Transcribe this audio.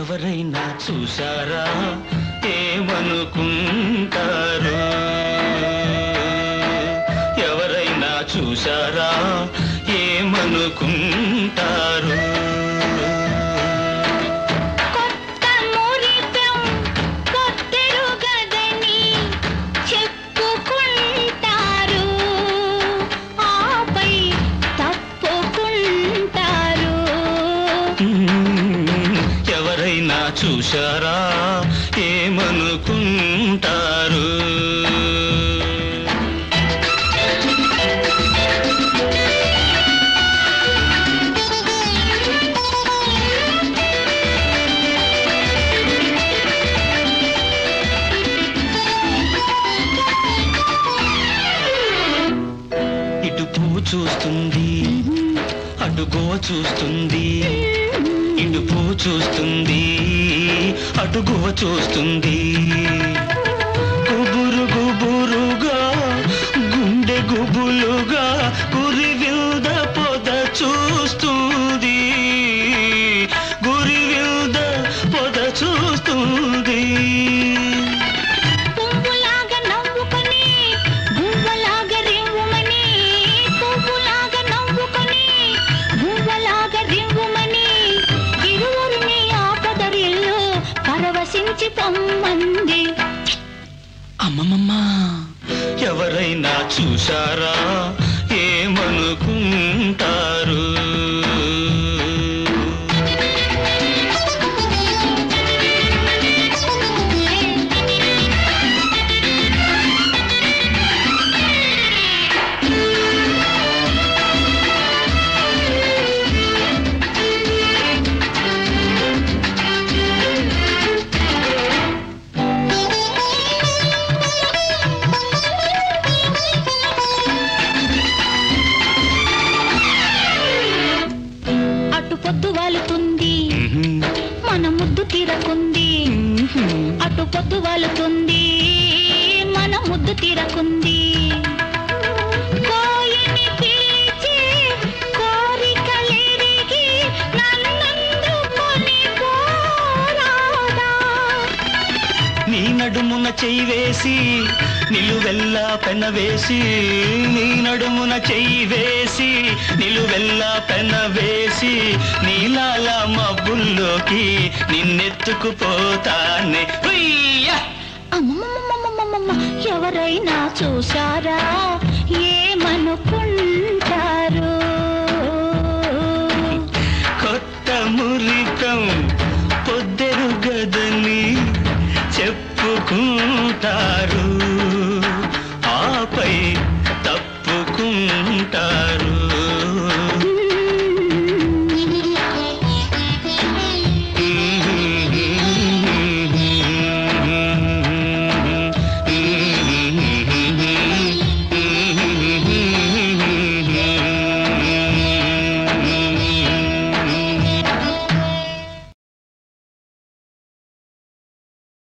ఎవరైనా చూశారా ఏమనుకుంటారు ఎవరైనా చూశారా ఏమనుకుంటారు కొత్త మురిపెం కొత్తెరుగదని చెప్పుకుంటారు ఆపై తప్పుకుంటారు మ్మ్. ఎవరైనా చూశారా ఏమనుకుంటారు ఇటు పువ్వు చూస్తుంది అటు గోవ చూస్తుంది ఇటు పువ్వు చూస్తుంది అటు గువ్వ చూస్తుంది గుబురు గుబురుగా గుండె గుబులుగా గురి విల్ద పొద చూస్తుంది గురి విల్ద పొద చూస్తుంది పువ్వులాగా నవ్వుకొని గువ్వలాగా రివ్వుమని పువ్వులాగా నవ్వుకొని గువ్వలాగా రివ్వుమని ఇరువురిని ఆపదరిల్లు పరవశించి పొమ్మంది అమ్మమ్మమ్మా ఎవరైనా చూశారా ఏమనుకుంటారు అటు పొద్దు వాలుతుంది మన ముద్దు తీరకుంది అటు పొద్దు వాలుతుంది మన ముద్దు తీరకుంది కోయిని పిలిచి కోరికలెరిగి నన్నందుకొని పోరాదా నీ నడుమున చెయ్యి వేసి నిలువెల్లా పెన వేసి నీ నడుమున చెయ్యి వేసి నిలువెల్లా పెన వేసి నీలాల మబ్బుల్లోకి నిన్నెత్తుకుపోతానే హుయ్యా! అమ్మమ్మమ్మమ్మమ్మమ్మ ఎవరైనా చూశారా ఏమనుకుంటారు